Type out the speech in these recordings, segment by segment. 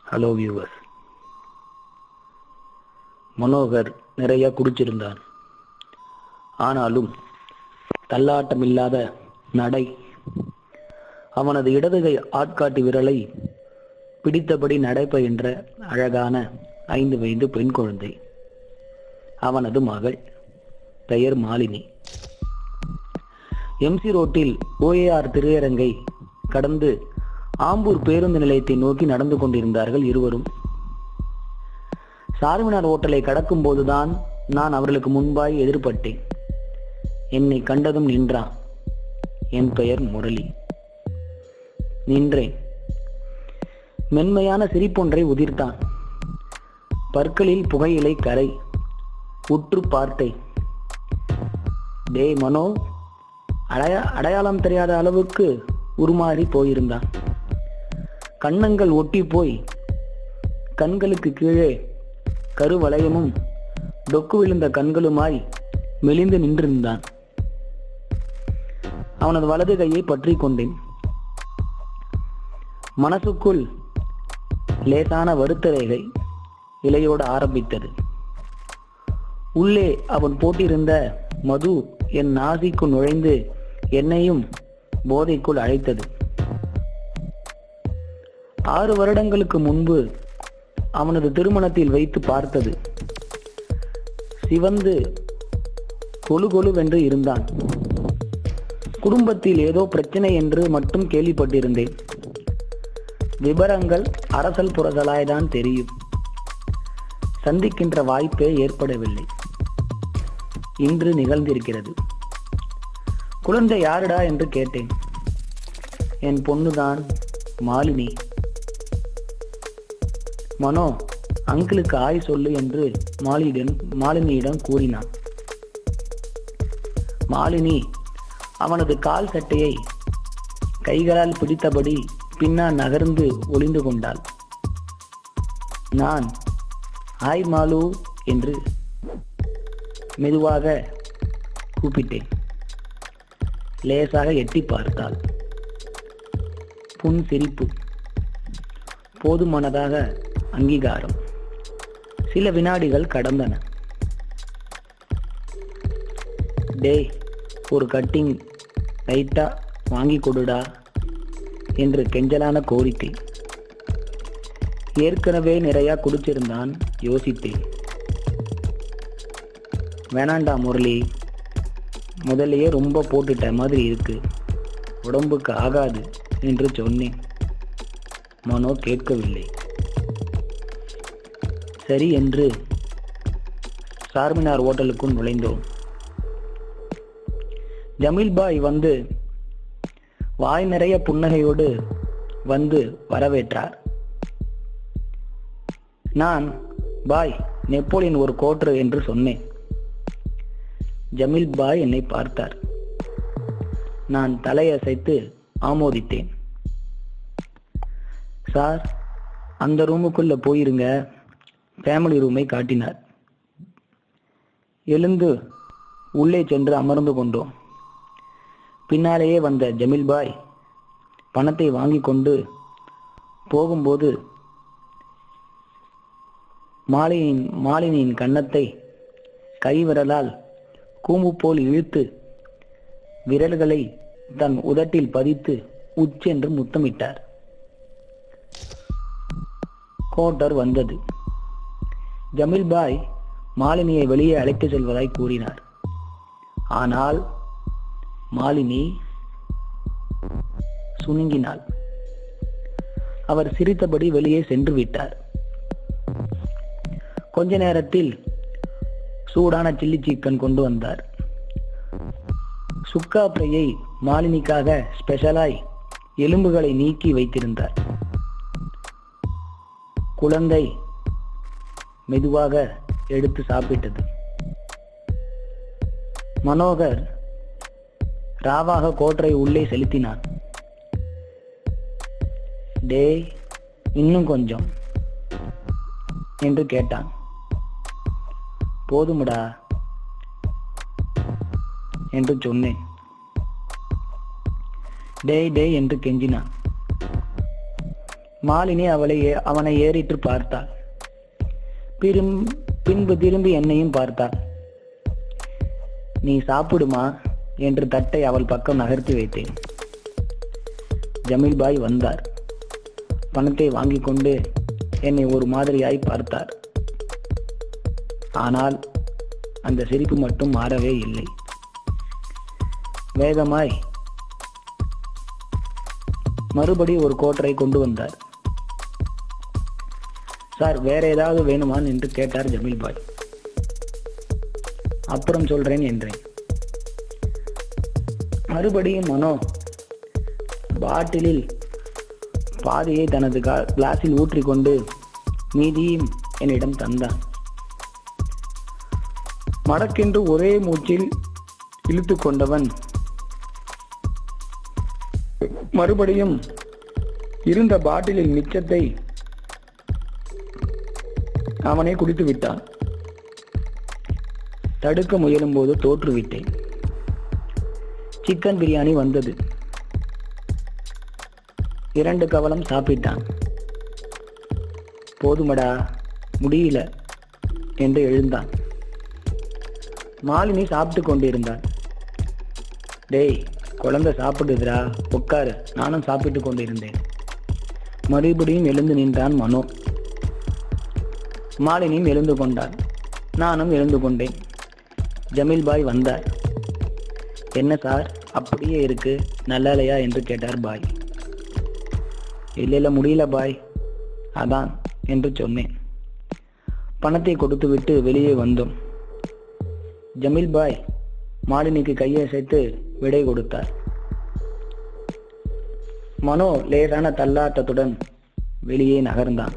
hello viewers Manohar நிறைய குடிச்சிருந்தான் ஆனாலும் தள்ளாட்டமில்லாத நடை அவனது இடதுகை ஆட்காட்டி விரலை பிடித்தபடி நடைபயின்ற அழகான ஐந்து வயது பெண் குழந்தை அவனது மகள் பெயர் மாலினி எம்சி ரோட்டில் ஓஏஆர் திரையரங்கை கடந்து ஆம்பூர் பேருந்து நிலையத்தை நோக்கி நடந்து கொண்டிருந்தார்கள் இருவரும் சார்மினார் ஓட்டலை கடக்கும் போதுதான் நான் அவர்களுக்கு முன்பாய் எதிர்பட்டேன் என்னை கண்டதும் நின்றான் என் பெயர் முரளி நின்றேன் மென்மையான சிரிப்பொன்றை உதிர்த்தான் பற்களில் புகையிலை கரை உற்று பார்த்தேன் டேய் மனோ அடையா அடையாளம் தெரியாத அளவுக்கு உருமாறி போயிருந்தான் கண்ணங்கள் ஒட்டி போய் கண்களுக்கு கீழே கருவளையமும் டொக்கு விழுந்த கண்களுமாய் மெலிந்து நின்றிருந்தான் அவனது வலது கையை பற்றி கொண்டேன் மனசுக்குள் லேசான வருத்த ரேகை இலையோடு ஆரம்பித்தது உள்ளே அவன் போட்டிருந்த மது என் நாசிக்குள் நுழைந்து என்னையும் போதைக்குள் அழைத்தது ஆறு வருடங்களுக்கு முன்பு அவனது திருமணத்தில் வைத்து பார்த்தது சிவந்து கொழு கொழுவென்று இருந்தான் குடும்பத்தில் ஏதோ பிரச்சனை என்று மட்டும் கேள்விப்பட்டிருந்தேன் விவரங்கள் அரசல் புரசலாய்தான் தெரியும் சந்திக்கின்ற வாய்ப்பே ஏற்படவில்லை இன்று நிகழ்ந்திருக்கிறது குழந்தை யாருடா என்று கேட்டேன் என் பொண்ணுதான் மாலினி மனோ அங்கிளுக்கு ஆய் சொல்லு என்று மாலிடன் மாலினியிடம் கூறினான் மாலினி அவனது கால் சட்டையை கைகளால் பிடித்தபடி பின்னால் நகர்ந்து ஒளிந்து கொண்டாள் நான் ஹாய் மாலு என்று மெதுவாக கூப்பிட்டேன் லேசாக எட்டி பார்த்தாள் புன் சிரிப்பு போதுமானதாக அங்கீகாரம் சில வினாடிகள் கடந்தன டேய் ஒரு கட்டிங் லைட்டா வாங்கி கொடுடா என்று கெஞ்சலான கோரிக்கை ஏற்கனவே நிறைய குடிச்சிருந்தான் யோசித்தேன் வேணாண்டா முரளி முதல்லயே ரொம்ப போட்டுட்ட மாதிரி இருக்கு உடம்புக்கு ஆகாது என்று சொன்னேன் மனோ கேட்கவில்லை சரி என்று சார்மினார் ஓட்டலுக்குள் நுழைந்தோம் ஜமீல் பாய் வந்து வாய் நிறைய புன்னகையோடு வந்து வரவேற்றார் நான் பாய் நெப்போலியன் ஒரு கோட்ரு என்று சொன்னேன் ஜமீல் பாய் என்னை பார்த்தார் நான் தலையசைத்து ஆமோதித்தேன் சார் அந்த ரூமுக்குள்ள போயிருங்க ஃபேமிலி ரூமை காட்டினார் எழுந்து உள்ளே சென்று அமர்ந்து கொண்டோம் பின்னாலேயே வந்த ஜமீல் பாய் பணத்தை வாங்கி கொண்டு போகும்போது மாலினியின் மாலினியின் கன்னத்தை கைவிரலால் கூம்பு போல் இழுத்து விரல்களை தன் உதட்டில் பதித்து உச்சென்று முத்தமிட்டார் கோட்டர் வந்தது ஜமீல் பாய் மாலினியை வெளியே அழைத்து செல்வதாய் கூறினார் ஆனால் மாலினி சுணுங்கினாள் அவர் சிரித்தபடி வெளியே சென்று விட்டார் கொஞ்ச நேரத்தில் சூடான சில்லி சிக்கன் கொண்டு வந்தார் சுக்கா ஃப்ரையை மாலினிக்காக ஸ்பெஷலாய் எலும்புகளை நீக்கி வைத்திருந்தார் குழந்தை மெதுவாக எடுத்து சாப்பிட்டது மனோகர் ராவாக கோட்டரை உள்ளே செலுத்தினான் டேய் இன்னும் கொஞ்சம் என்று கேட்டான் போதுமுடா என்று சொன்னேன் டேய் டேய் என்று கெஞ்சினான் மாலினி அவளை ஏ- அவனை ஏறிட்டு பார்த்தாள் பிரும் பின்பு திரும்பி என்னையும் பார்த்தாள் நீ சாப்பிடுமா என்று தட்டை அவள் பக்கம் நகர்த்தி வைத்தேன் ஜமீல் பாய் வந்தார் பணத்தை வாங்கிக் கொண்டு என்னை ஒரு மாதிரியாய் பார்த்தார் ஆனால் அந்த சிரிப்பு மட்டும் மாறவே இல்லை வேகமாய் மறுபடி ஒரு கோட்டரை கொண்டு வந்தார் சார் வேற ஏதாவது வேணுமான் என்று கேட்டார் ஜமீல் பாய் அப்புறம் சொல்றேன் என்றேன் மறுபடியும் மனோ பாட்டிலில் பாதியை தனது கா- கிளாஸில் ஊற்றிக்கொண்டு மீதியும் என்னிடம் தந்தான் மடக்கென்று ஒரே மூச்சில் இழுத்து கொண்டவன் மறுபடியும் இருந்த பாட்டிலில் மிச்சத்தை அவனே குடித்து விட்டான் தடுக்க முயலும் போது தோற்றுவிட்டேன் சிக்கன் பிரியாணி வந்தது இரண்டு கவலம் சாப்பிட்டான் போதுமடா முடியல என்று எழுந்தான் மாலினி சாப்பிட்டு கொண்டிருந்தாள் டேய் குழந்தை சாப்பிடுதுடா உட்காரு நானும் சாப்பிட்டு கொண்டிருந்தேன் மறுபடியும் எழுந்து நின்றான் மனோ மாலினியும் எழுந்து கொண்டாள் நானும் எழுந்து கொண்டேன் ஜமீல் பாய் வந்தார் என்ன சார் அப்படியே இருக்கு நல்லா இல்லையா என்று கேட்டார் பாய் இல்ல இல்ல முடியல பாய் அதான் என்று சொன்னேன் பணத்தை கொடுத்துவிட்டு வெளியே வந்தோம் ஜமீல் பாய் மாலினிக்கு கையை சேர்த்து விடை கொடுத்தார் மனோ லேசான தள்ளாட்டத்துடன் வெளியே நகர்ந்தான்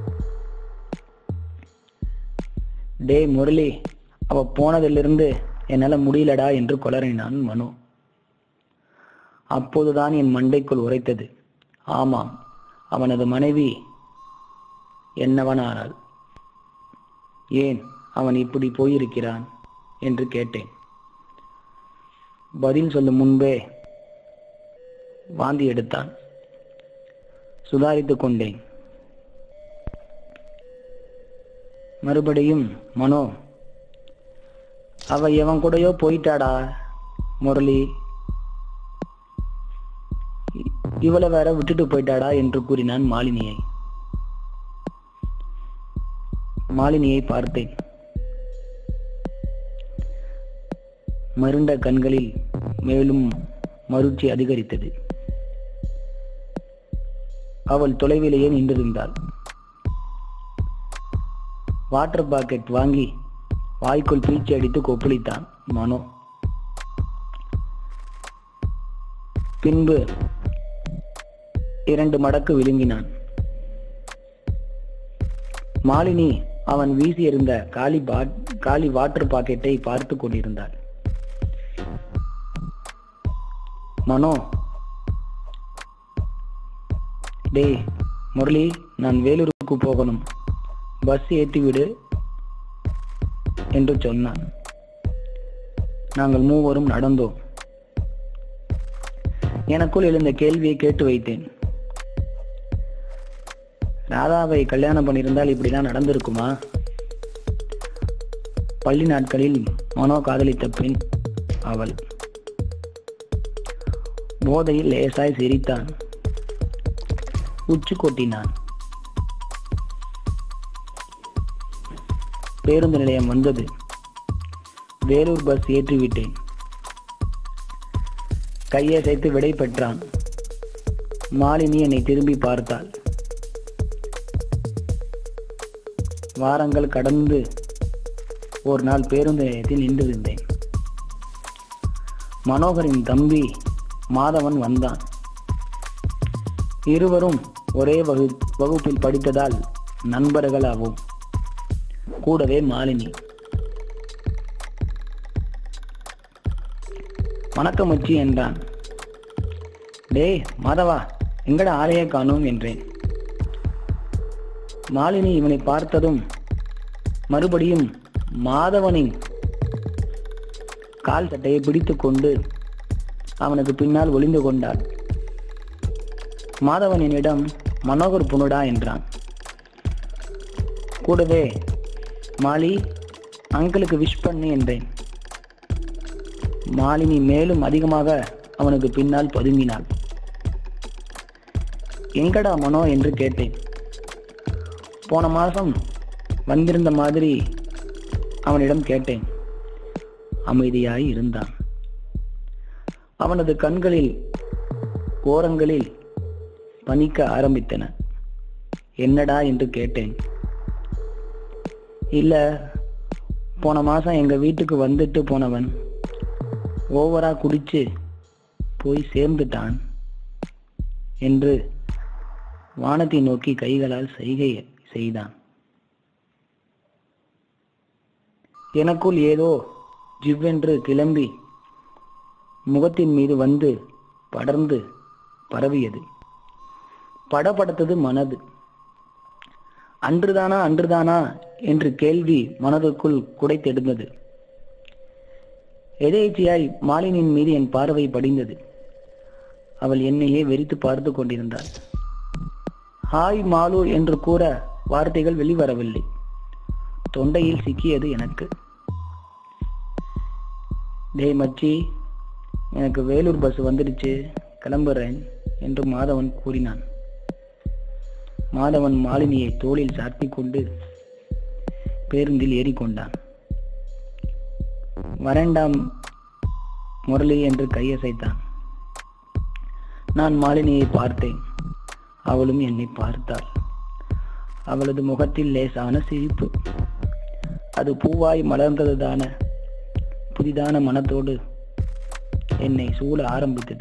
டேய் முரளி அவ போனதிலிருந்து என்னால முடியலடா என்று கொலறினான் மனோ அப்போதுதான் என் மண்டைக்குள் உரைத்தது ஆமாம் அவனது மனைவி என்னவனானாள் ஏன் அவன் இப்படி போயிருக்கிறான் என்று கேட்டேன் பதில் சொல்லும் முன்பே வாந்தி எடுத்தான் சுதாரித்துக் கொண்டேன் மறுபடியும் மனோ அவ எவன் கூடயோ போயிட்டாடா முரளி இ- இவளை வேற விட்டுட்டு போயிட்டாடா என்று கூறினான் மாலினியை மாலினியை பார்த்தேன் மருண்ட கண்களில் மேலும் மருட்சி அதிகரித்தது அவள் தொலைவிலேயே நின்றிருந்தாள் வாட்டர் பாக்கெட் வாங்கி வாய்க்குள் பீச்சி அடித்து கொப்பளித்தான் மனோ பின்பு இரண்டு மடக்கு விழுங்கினான் மாலினி அவன் வீசியிருந்த காலி பாட் காலி வாட்டர் பாக்கெட்டை பார்த்து கொண்டிருந்தாள் மனோ டேய் முரளி நான் வேலூருக்கு போகணும் பஸ் ஏத்தி விடு என்று சொன்னான் நாங்கள் மூவரும் நடந்தோம் எனக்குள் எழுந்த கேள்வியை கேட்டு வைத்தேன் ராதாவை கல்யாணம் பண்ணியிருந்தால் இப்படிலாம் நடந்திருக்குமா பள்ளி நாட்களில் மனோ காதலித்த பெண் அவள் போதையில் லேசாய் சிரித்தான் உச்சி கொட்டினான் பேருந்து நிலையம் வந்தது வேலூர் பஸ் ஏற்றிவிட்டேன் கையசைத்து விடை பெற்றான் மாலினி என்னை திரும்பி பார்த்தாள் வாரங்கள் கடந்து ஒரு நாள் பேருந்து நிலையத்தில் நின்றிருந்தேன் மனோகரின் தம்பி மாதவன் வந்தான் இருவரும் ஒரே வகு வகுப்பில் படித்ததால் நண்பர்கள் ஆவோம் கூடவே மாலினி வணக்கம் மச்சி என்றான் டேய் மாதவா எங்கட ஆளையே காணோம் என்றேன் மாலினி இவனை பார்த்ததும் மறுபடியும் மாதவனின் கால் சட்டையை பிடித்துக் கொண்டு அவனுக்கு பின்னால் ஒளிந்து கொண்டாள் மாதவன் என்னிடம் மனோகர் பொண்ணுடா என்றான் கூடவே மாலி அங்கிளுக்கு விஷ் பண்ணு என்றேன் மாலினி மேலும் அதிகமாக அவனுக்கு பின்னால் பதுங்கினாள் எங்கடா மனோ என்று கேட்டேன் போன மாசம் வந்திருந்த மாதிரி அவனிடம் கேட்டேன் அமைதியாய் இருந்தான் அவனது கண்களில் ஓரங்களில் பனிக்க ஆரம்பித்தன என்னடா என்று கேட்டேன் இல்ல போன மாசம் எங்க வீட்டுக்கு வந்துட்டு போனவன் ஓவரா குடிச்சு போய் சேர்ந்துட்டான் என்று வானத்தை நோக்கி கைகளால் செய்கை செய்தான் எனக்குள் ஏதோ ஜிவ்வென்று கிளம்பி முகத்தின் மீது வந்து படர்ந்து பரவியது படபடத்தது மனது அன்றுதானா அன்றுதானா என்று கேள்வி மனதுக்குள் குடைத்தெடுந்தது எதேச்சியாய் மாலினின் மீது என் பார்வை படிந்தது அவள் என்னையே வெறித்து பார்த்து கொண்டிருந்தாள் ஹாய் மாலு என்று கூற வார்த்தைகள் வெளிவரவில்லை தொண்டையில் சிக்கியது எனக்கு டேய் மச்சி எனக்கு வேலூர் பஸ் வந்துடுச்சு கிளம்புறேன் என்று மாதவன் கூறினான் மாதவன் மாலினியை தோளில் சாத்தி கொண்டு பேருந்தில் ஏறிக்கொண்டான் வரண்டாம் முரளி என்று கையசைத்தான் நான் மாலினியை பார்த்தேன் அவளும் என்னை பார்த்தாள் அவளது முகத்தில் லேசான சிரிப்பு அது பூவாய் மலர்ந்ததுதான புதிதான மனத்தோடு என்னை சூழ ஆரம்பித்தது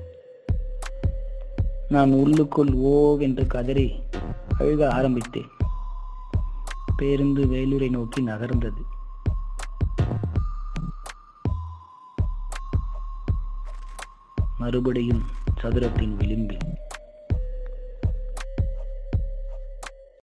நான் உள்ளுக்குள் ஓவென்று கதறி அழுக ஆரம்பித்தேன் பேருந்து வேலூரை நோக்கி நகர்ந்தது மறுபடியும் சதுரத்தின் விளிம்பில்